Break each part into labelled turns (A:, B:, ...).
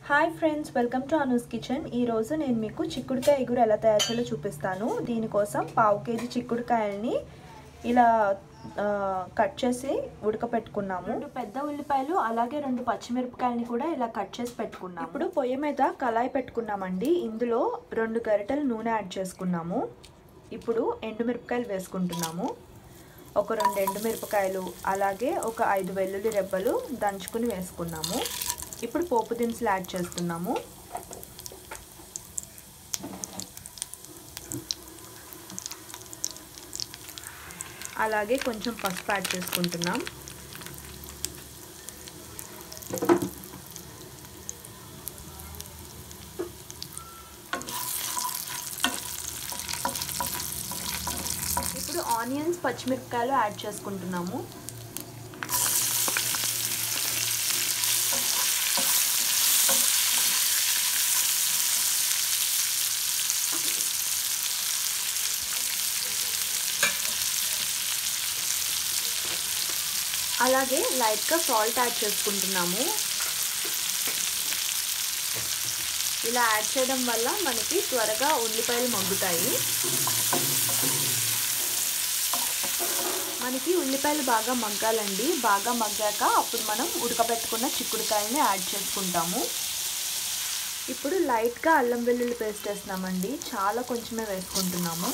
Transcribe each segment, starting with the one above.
A: hi friends welcome to Anu's kitchen ఈరోజు నేను మీకు చిక్కుడుకాయ ఎగురు ఎలా తయారు చేయాలో చూపిస్తాను దీనికోసం పావు కేజీ చిక్కుడుకాయల్ని ఇలా ఆ, కట్ చేసి ఉడకపెట్టుకున్నాము రెండు పెద్ద ఉల్లిపాయలు అలాగే రెండు పచ్చిమిరపకాయలని కూడా ఇలా కట్ చేసి పెట్టుకున్నాము ఇప్పుడు పొయ్యి మీద కళాయి పెట్టుకున్నామండి ఇందులో రెండు గరిటెలు నూనె యాడ్ చేసుకున్నాము ఇప్పుడు ఎండుమిరపకాయలు వేసుకుంటున్నాము ఒక రెండు ఎండుమిరపకాయలు అలాగే ఒక ఐదు వెల్లుల్లి రెబ్బలు దంచుకుని వేసుకున్నాము ఇప్పుడు పోపు దినుసులు యాడ్ చేస్తున్నాము అలాగే కొంచెం పసుపు యాడ్ చేసుకుంటున్నాం ఇప్పుడు ఆనియన్స్ పచ్చిమిరపకాయలు యాడ్ చేసుకుంటున్నాము అలాగే లైట్గా సాల్ట్ యాడ్ చేసుకుంటున్నాము ఇలా యాడ్ చేయడం వల్ల మనకి త్వరగా ఉల్లిపాయలు మగ్గుతాయి మనకి ఉల్లిపాయలు బాగా మగ్గాలండి బాగా మగ్గాక అప్పుడు మనం ఉడకబెట్టుకున్న చిక్కుడుకాయని యాడ్ చేసుకుంటాము ఇప్పుడు లైట్గా అల్లం వెల్లుల్లి పేస్ట్ వేస్తున్నామండి చాలా కొంచెమే వేసుకుంటున్నాము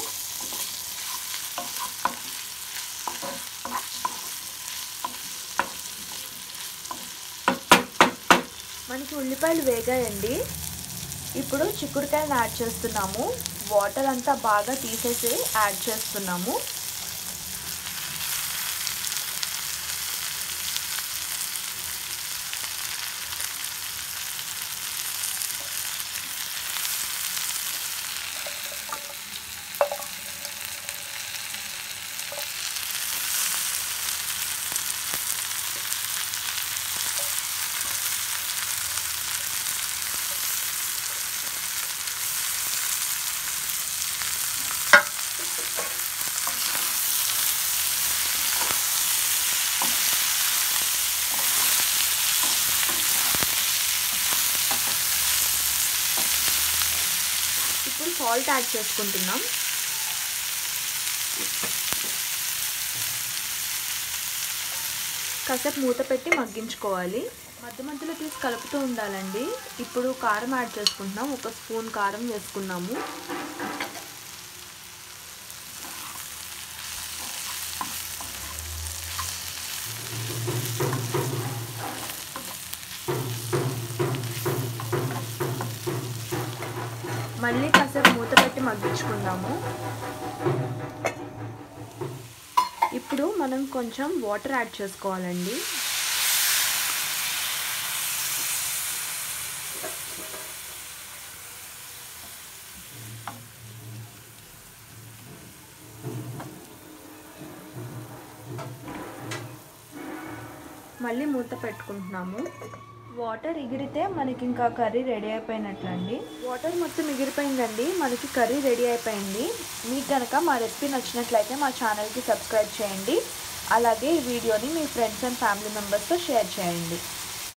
A: మనకి ఉల్లిపాయలు వేగాయండి ఇప్పుడు చిక్కుడుకాయలను యాడ్ చేస్తున్నాము వాటర్ అంతా బాగా తీసేసి యాడ్ చేస్తున్నాము ఇప్పుడు సాల్ట్ యాడ్ చేసుకుంటున్నాం కాసేపు మూత పెట్టి మగ్గించుకోవాలి మధ్య మధ్యలో తీసి కలుపుతూ ఉండాలండి ఇప్పుడు కారం యాడ్ చేసుకుంటున్నాం ఒక స్పూన్ కారం వేసుకున్నాము మళ్ళీ కాసేపు మూత పెట్టి మగ్గించుకుందాము ఇప్పుడు మనం కొంచెం వాటర్ యాడ్ చేసుకోవాలండి మళ్ళీ మూత పెట్టుకుంటున్నాము వాటర్ ఎగిరితే మనకి ఇంకా కర్రీ రెడీ అయిపోయినట్లండి వాటర్ మొత్తం ఎగిరిపోయిందండి మనకి కర్రీ రెడీ అయిపోయింది మీకు కనుక మా రెసిపీ నచ్చినట్లయితే మా ఛానల్కి సబ్స్క్రైబ్ చేయండి అలాగే ఈ వీడియోని మీ ఫ్రెండ్స్ అండ్ ఫ్యామిలీ మెంబర్స్తో షేర్ చేయండి